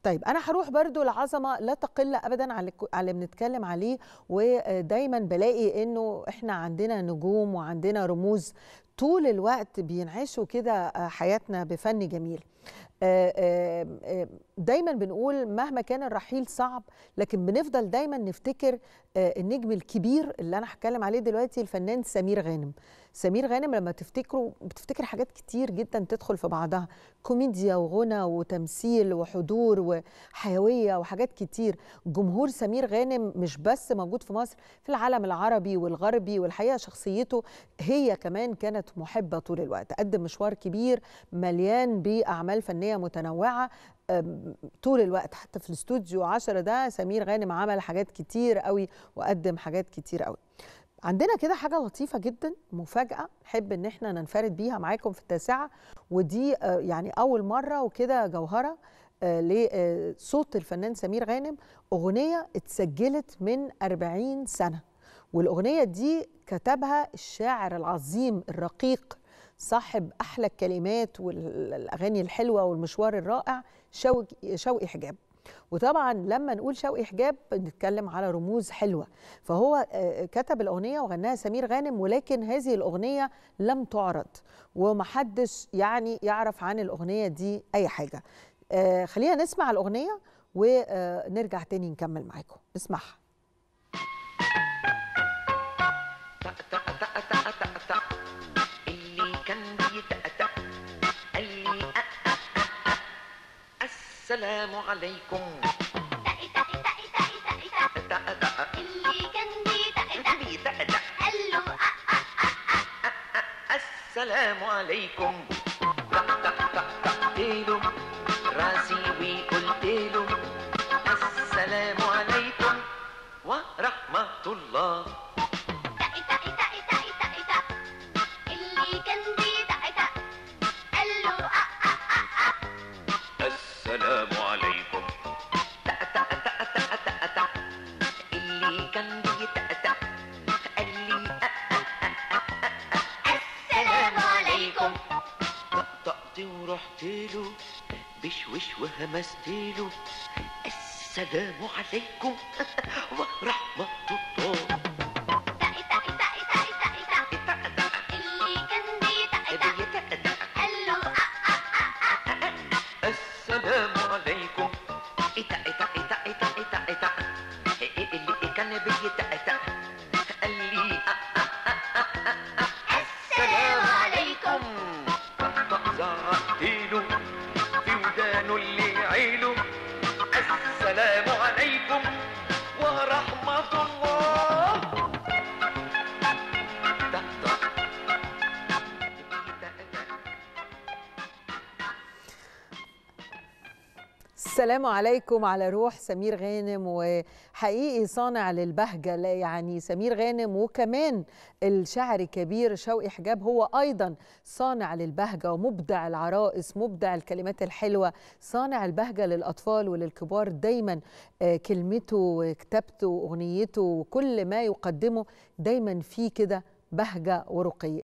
طيب انا هروح برضو العظمه لا تقل ابدا على على اللي بنتكلم عليه ودايما بلاقي انه احنا عندنا نجوم وعندنا رموز طول الوقت بينعشوا كده حياتنا بفن جميل دايما بنقول مهما كان الرحيل صعب لكن بنفضل دايما نفتكر النجم الكبير اللي انا هتكلم عليه دلوقتي الفنان سمير غانم سمير غانم لما تفتكره بتفتكر حاجات كتير جدا تدخل في بعضها كوميديا وغنى وتمثيل وحضور وحيويه وحاجات كتير جمهور سمير غانم مش بس موجود في مصر في العالم العربي والغربي والحقيقه شخصيته هي كمان كانت محبه طول الوقت قدم مشوار كبير مليان باعمال فنيه متنوعه طول الوقت حتى في الاستوديو 10 ده سمير غانم عمل حاجات كتير قوي وقدم حاجات كتير قوي عندنا كده حاجة لطيفة جدا مفاجأة نحب ان احنا ننفرد بيها معاكم في التاسعة ودي يعني أول مرة وكده جوهرة لصوت الفنان سمير غانم أغنية اتسجلت من 40 سنة والأغنية دي كتبها الشاعر العظيم الرقيق صاحب أحلى الكلمات والأغاني الحلوة والمشوار الرائع شوقي, شوقي حجاب وطبعا لما نقول شوقي حجاب بنتكلم على رموز حلوه فهو كتب الاغنيه وغناها سمير غانم ولكن هذه الاغنيه لم تعرض ومحدش يعني يعرف عن الاغنيه دي اي حاجه خلينا نسمع الاغنيه ونرجع تاني نكمل معاكم اسمعها السلام عليكم اللي كان بيتقطع قال له السلام عليكم له راسي وقلت له السلام عليكم ورحمة الله اللي كان بيتقطع قال له السلام عليكم اللي كان بيتأتأ قال لي السلام عليكم طقطقت ورحت له بشوش وهمست له السلام عليكم ورحمة الله اللي كان بيتقطع بيتأتأ قال له السلام عليكم إتا إتا إتا إتا إتا إتا اللي كان بيتأتأ قال لي السلام عليكم زعقت له في ودانه اللي عيله السلام عليكم ورحمة الله السلام عليكم على روح سمير غانم وحقيقي صانع للبهجة لا يعني سمير غانم وكمان الشاعر الكبير شوقي حجاب هو أيضا صانع للبهجة ومبدع العرائس مبدع الكلمات الحلوة صانع البهجة للأطفال وللكبار دايما كلمته وكتابته وأغنيته وكل ما يقدمه دايما فيه كده بهجة ورقي